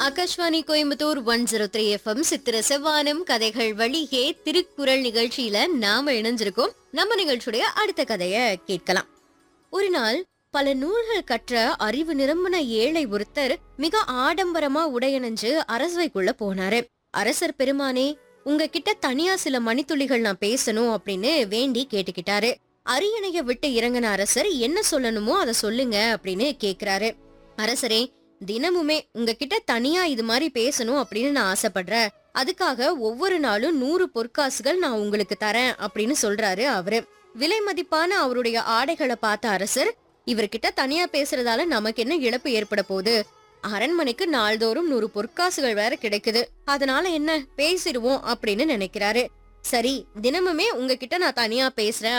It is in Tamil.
Akashvani Coimbatore one zero three FM சித்திர செவ்வானம் கதைகள் வழியே திருக்குறள் நிகழ்ச்சியில நாம இணைஞ்சிருக்கோம் நம்ம நிகழ்ச்சியுடைய அடுத்த கதைய கேட்கலாம் ஒரு நாள் பல நூல்கள் கற்ற அறிவு நிரம்பின ஏழை ஒருத்தர் மிக ஆடம்பரமா உடையணிஞ்சு அரசவைக்குள்ள போனாரு அரசர் பெருமானே உங்ககிட்ட தனியா சில மணித்துளிகள் நான் பேசணும் அப்படின்னு வேண்டி கேட்டுக்கிட்டாரு அரியணைய விட்டு இறங்கின அரசர் என்ன சொல்லணுமோ அதை சொல்லுங்க அப்படின்னு கேக்குறாரு அரசரே தினமுமே உங்ககிட்ட தனியா இது மாதிரி பேசணும் அப்படின்னு நான் ஆசைப்படுறேன் அதுக்காக ஒவ்வொரு நாளும் நூறு பொற்காசுகள் நான் உங்களுக்கு தரேன் அப்படின்னு சொல்றாரு அவரு விலை மதிப்பான அவருடைய ஆடைகளை பார்த்த அரசர் இவர்கிட்ட தனியா பேசுறதால நமக்கு என்ன இழப்பு ஏற்பட போகுது அரண்மனைக்கு நாள்தோறும் நூறு பொற்காசுகள் வேற கிடைக்குது அதனால என்ன பேசிடுவோம் அப்படின்னு நினைக்கிறாரு சரி தினமுமே உங்ககிட்ட நான் தனியா பேசுறேன்